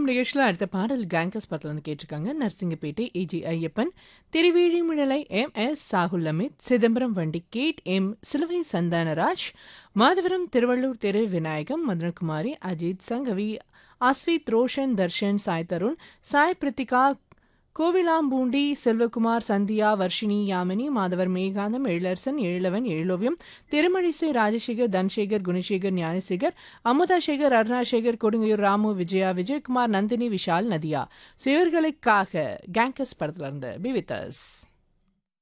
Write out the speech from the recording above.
பூந்தளிர்க்கும் நிகழ்ச்சியில் அடுத்த பாடல் கேங்கஸ் படத்தில் வந்து கேட்டிருக்காங்க Narasingapettai A G Ayyappan Thiruveezhimizhalai M S Sahul Amit Chidambaram வண்டி கேட் எம் சிலுவை சந்தானராஜ் மாதவரம் திருவள்ளூர் திரு விநாயகம் மதனகுமாரி அஜித் சங்கவி அஸ்வித் ரோஷன் தர்ஷன் சாய் தருண் சாய் பிரித்திகா கோவிலாம்பூண்டி செல்வகுமார் சந்தியா வர்ஷினி யாமினி மாதவர் மேகாந்தம் எழிலரசன் எழிலவன் எழிலோவியம் திருமழிசை ராஜசேகர் தன்சேகர் குணசேகர் ஞானசேகர் அமுதாசேகர் அருணாசேகர் கொடுங்கையூர் ராமு விஜயா விஜயகுமார் நந்தினி விஷால் நதியா சிவர்களுக்காக கேங்கஸ் படத்துல இருந்து பி வித் us.